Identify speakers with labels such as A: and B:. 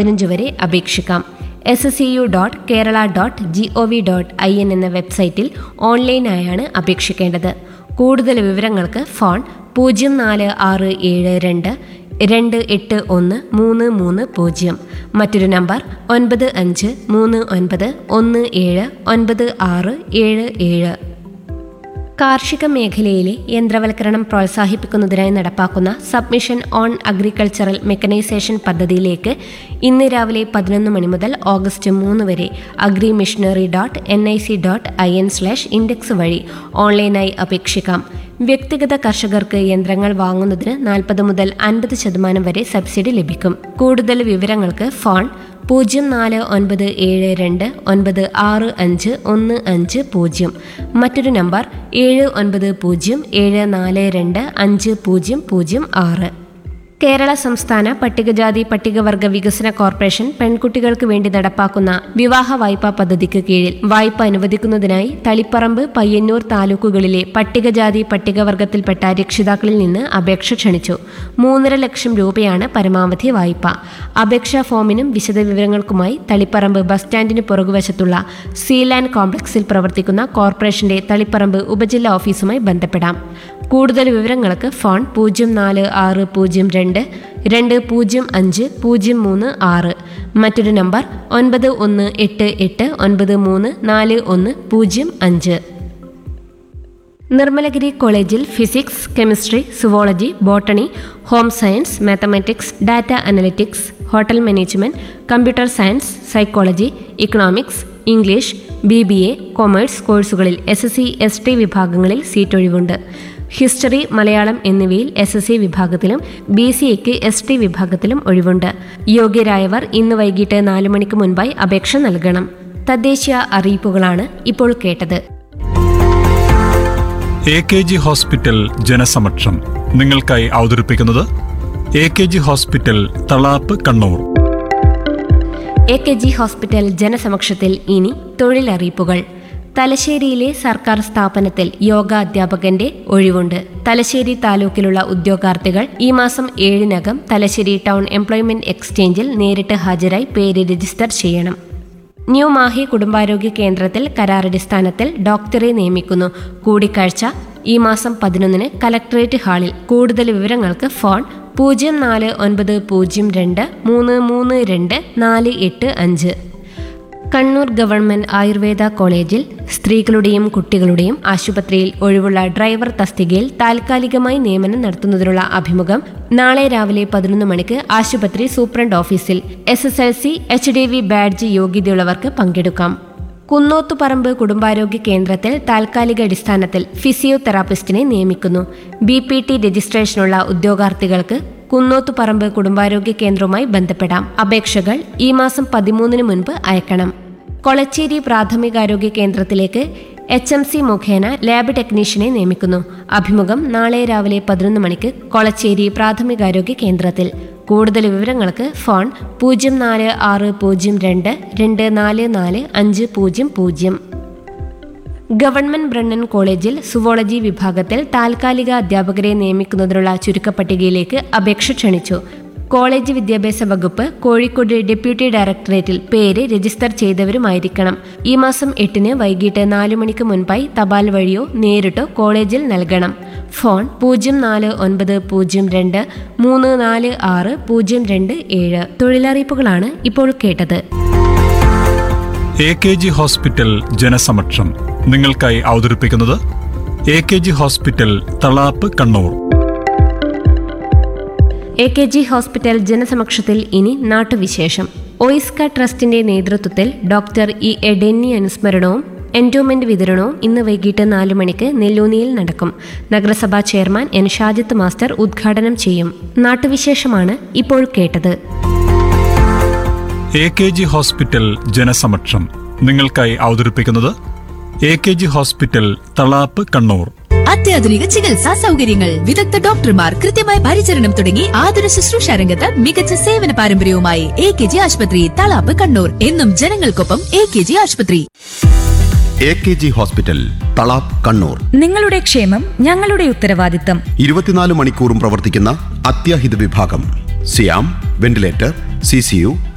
A: പതിനഞ്ച് വരെ അപേക്ഷിക്കാം S S U dot Kerala dot G O V dot I N എന്ന വെബ്സൈറ്റിൽ ഓൺലൈനായാണ് അപേക്ഷിക്കേണ്ടത് കൂടുതൽ വിവരങ്ങൾക്ക് ഫോൺ പൂജ്യം നാല് ആറ് ഏഴ് രണ്ട് രണ്ട് എട്ട് ഒന്ന് മൂന്ന് മൂന്ന് പൂജ്യം മറ്റൊരു നമ്പർ ഒൻപത് അഞ്ച് മൂന്ന് ഒൻപത് ഒന്ന് ഏഴ് ഒൻപത് ആറ് ഏഴ് ഏഴ് കാർഷിക മേഖലയിലെ യന്ത്രവൽക്കരണം പ്രോത്സാഹിപ്പിക്കുന്നതിനായി നടപ്പാക്കുന്ന സബ്മിഷൻ ഓൺ അഗ്രികൾച്ചറൽ മെക്കനൈസേഷൻ പദ്ധതിയിലേക്ക് ഇന്ന് രാവിലെ പതിനൊന്ന് മണി മുതൽ ഓഗസ്റ്റ് മൂന്ന് വരെ agri machinery dot N I C dot I N slash index വഴി ഓൺലൈനായി അപേക്ഷിക്കാം വ്യക്തിഗത കർഷകർക്ക് യന്ത്രങ്ങൾ വാങ്ങുന്നതിന് നാൽപ്പത് മുതൽ അൻപത് ശതമാനം വരെ സബ്സിഡി ലഭിക്കും കൂടുതൽ വിവരങ്ങൾക്ക് ഫോൺ പൂജ്യം നാല് ഒൻപത് ഏഴ് രണ്ട് ഒൻപത് ആറ് അഞ്ച് ഒന്ന് അഞ്ച് പൂജ്യം മറ്റൊരു നമ്പർ ഏഴ് ഒൻപത് പൂജ്യം ഏഴ് നാല് രണ്ട് അഞ്ച് പൂജ്യം പൂജ്യം ആറ് കേരള സംസ്ഥാന പട്ടികജാതി പട്ടികവർഗ വികസന കോർപ്പറേഷൻ പെൺകുട്ടികൾക്ക് വേണ്ടി നടപ്പാക്കുന്ന വിവാഹ വായ്പാ പദ്ധതിക്ക് കീഴിൽ വായ്പ അനുവദിക്കുന്നതിനായി തളിപ്പറമ്പ് പയ്യന്നൂർ താലൂക്കുകളിലെ പട്ടികജാതി പട്ടികവർഗത്തിൽപ്പെട്ട രക്ഷിതാക്കളിൽ നിന്ന് അപേക്ഷ ക്ഷണിച്ചു മൂന്നര ലക്ഷം രൂപയാണ് പരമാവധി വായ്പ അപേക്ഷാ ഫോമിനും വിശദവിവരങ്ങൾക്കുമായി തളിപ്പറമ്പ് ബസ് സ്റ്റാൻഡിന് പുറകുവശത്തുള്ള സീലാൻഡ് കോംപ്ലക്സിൽ പ്രവർത്തിക്കുന്ന കോർപ്പറേഷന്റെ തളിപ്പറമ്പ് ഉപജില്ലാ ഓഫീസുമായി ബന്ധപ്പെടാം കൂടുതൽ വിവരങ്ങൾക്ക് ഫോൺ പൂജ്യം നാല് ആറ് പൂജ്യം രണ്ട് രണ്ട് പൂജ്യം അഞ്ച് പൂജ്യം മൂന്ന് ആറ് മറ്റൊരു നമ്പർ ഒൻപത് ഒന്ന് എട്ട് എട്ട് ഒൻപത് മൂന്ന് നാല് ഒന്ന് പൂജ്യം അഞ്ച് നിർമ്മലഗിരി കോളേജിൽ physics chemistry zoology botany home science mathematics data analytics hotel management computer science psychology economics English B B A commerce കോഴ്സുകളിൽ S S C S T വിഭാഗങ്ങളിൽ സീറ്റ് ഒഴിവുണ്ട് ഹിസ്റ്ററി മലയാളം എന്നിവയിൽ എസ് എസ് സി വിഭാഗത്തിലും ബി സി എക്ക് S T വിഭാഗത്തിലും ഒഴിവുണ്ട് യോഗ്യരായവർ ഇന്ന് വൈകിട്ട് നാല് മണിക്ക് മുൻപായി അപേക്ഷ നൽകണം തദ്ദേശീയ അറിയിപ്പുകളാണ് ഇപ്പോൾ കേട്ടത്
B: എ കെ ജി ഹോസ്പിറ്റൽ ജനസമക്ഷം നിങ്ങൾക്കായി അവതരിപ്പിക്കുന്നത് A K G hospital Thalap Kannur
A: A K G hospital ജനസമക്ഷത്തിൽ ഇനി തൊഴിലറിയിപ്പുകൾ തലശ്ശേരിയിലെ സർക്കാർ സ്ഥാപനത്തിൽ യോഗ അധ്യാപകന്റെ ഒഴിവുണ്ട് തലശ്ശേരി താലൂക്കിലുള്ള ഉദ്യോഗാർത്ഥികൾ ഈ മാസം ഏഴിനകം തലശ്ശേരി ടൗൺ എംപ്ലോയ്മെന്റ് എക്സ്ചേഞ്ചിൽ നേരിട്ട് ഹാജരായി പേര് രജിസ്റ്റർ ചെയ്യണം ന്യൂ മാഹി കുടുംബാരോഗ്യ കേന്ദ്രത്തിൽ കരാറടിസ്ഥാനത്തിൽ ഡോക്ടറെ നിയമിക്കുന്നു കൂടിക്കാഴ്ച ഈ മാസം പതിനൊന്നിന് കലക്ടറേറ്റ് ഹാളിൽ കൂടുതൽ വിവരങ്ങൾക്ക് ഫോൺ പൂജ്യം നാല് ഒൻപത് പൂജ്യം രണ്ട് മൂന്ന് മൂന്ന് രണ്ട് നാല് എട്ട് അഞ്ച് കണ്ണൂർ ഗവൺമെന്റ് ആയുർവേദ കോളേജിൽ സ്ത്രീകളുടെയും കുട്ടികളുടെയും ആശുപത്രിയിൽ ഒഴിവുള്ള ഡ്രൈവർ തസ്തികയിൽ താൽക്കാലികമായി നിയമനം നടത്തുന്നതിനുള്ള അഭിമുഖം നാളെ രാവിലെ പതിനൊന്ന് മണിക്ക് ആശുപത്രി സൂപ്രണ്ട് ഓഫീസിൽ S S L C H D V badge യോഗ്യതയുള്ളവർക്ക് പങ്കെടുക്കാം കുന്നോത്തുപറമ്പ് കുടുംബാരോഗ്യ കേന്ദ്രത്തിൽ താൽക്കാലിക അടിസ്ഥാനത്തിൽ ഫിസിയോതെറാപ്പിസ്റ്റിനെ നിയമിക്കുന്നു ബി പി ടി രജിസ്ട്രേഷനുള്ള ഉദ്യോഗാർത്ഥികൾക്ക് കുന്നോത്തുപറമ്പ് കുടുംബാരോഗ്യ കേന്ദ്രവുമായി ബന്ധപ്പെടാം അപേക്ഷകൾ ഈ മാസം പതിമൂന്നിന് മുൻപ് അയക്കണം കൊളച്ചേരി പ്രാഥമികാരോഗ്യ കേന്ദ്രത്തിലേക്ക് എച്ച് എം സി മുഖേന ലാബ് ടെക്നീഷ്യനെ നിയമിക്കുന്നു അഭിമുഖം നാളെ രാവിലെ പതിനൊന്ന് മണിക്ക് കൊളച്ചേരി പ്രാഥമികാരോഗ്യ കേന്ദ്രത്തിൽ കൂടുതൽ വിവരങ്ങൾക്ക് ഫോൺ പൂജ്യം നാല് ആറ് പൂജ്യം രണ്ട് രണ്ട് നാല് നാല് അഞ്ച് പൂജ്യം പൂജ്യം ഗവൺമെന്റ് ബ്രണ്ണൻ കോളേജിൽ സുവോളജി വിഭാഗത്തിൽ താൽക്കാലിക അധ്യാപകരെ നിയമിക്കുന്നതിനുള്ള ചുരുക്കപ്പട്ടികയിലേക്ക് അപേക്ഷ ക്ഷണിച്ചു കോളേജ് വിദ്യാഭ്യാസ വകുപ്പ് കോഴിക്കോട് ഡെപ്യൂട്ടി ഡയറക്ടറേറ്റിൽ പേര് രജിസ്റ്റർ ചെയ്തവരുമായിരിക്കണം ഈ മാസം എട്ടിന് വൈകിട്ട് നാലു മണിക്ക് മുൻപായി തപാൽ വഴിയോ നേരിട്ടോ കോളേജിൽ നൽകണം ഫോൺ പൂജ്യം നാല് ഒൻപത് പൂജ്യം രണ്ട് മൂന്ന് നാല് ആറ് പൂജ്യം രണ്ട് ഏഴ് തൊഴിലറിയിപ്പുകളാണ് ഇപ്പോൾ കേട്ടത്
B: എ കെ ജി ഹോസ്പിറ്റൽ ജനസമക്ഷം നിങ്ങൾക്കായി അവതരിപ്പിക്കുന്നത് A K G hospital Thalap Kannur
A: A K G hospital ജനസമക്ഷത്തിൽ ഇനി നാട്ടുവിശേഷം ഒയിസ്ക ട്രസ്റ്റിന്റെ നേതൃത്വത്തിൽ ഡോക്ടർ ഇ എ ഡെന്നി അനുസ്മരണവും എൻഡോമെന്റ് വിതരണവും ഇന്ന് വൈകിട്ട് നാലു മണിക്ക് നെല്ലൂനിയിൽ നടക്കും നഗരസഭാ ചെയർമാൻ എൻ ഷാജിത്ത് മാസ്റ്റർ ഉദ്ഘാടനം ചെയ്യും നാട്ടുവിശേഷമാണ് ഇപ്പോൾ കേട്ടത്
B: എ കെ ജി ഹോസ്പിറ്റൽ ജനസമക്ഷം നിങ്ങൾക്കായി അവതരിപ്പിക്കുന്നത് A K G hospital Thalap Kannur
C: അത്യാധുനിക ചികിത്സാ സൗകര്യങ്ങൾ വിദഗ്ധ ഡോക്ടർമാർ കൃത്യമായ പരിചരണം തുടങ്ങി ആതുര ശുശ്രൂഷ രംഗത്ത് മികച്ച സേവന പാരമ്പര്യവുമായി എ കെ ജി ആശുപത്രി തളാപ്പ് കണ്ണൂർ എന്നും ജനങ്ങൾക്കൊപ്പം എ കെ ജി ആശുപത്രി
D: A K G hospital Thalap Kannur
E: നിങ്ങളുടെ ക്ഷേമം ഞങ്ങളുടെ ഉത്തരവാദിത്തം
D: ഇരുപത്തിനാല് മണിക്കൂറും പ്രവർത്തിക്കുന്ന അത്യാഹിത വിഭാഗം സിയാം വെന്റിലേറ്റർ സി സി യു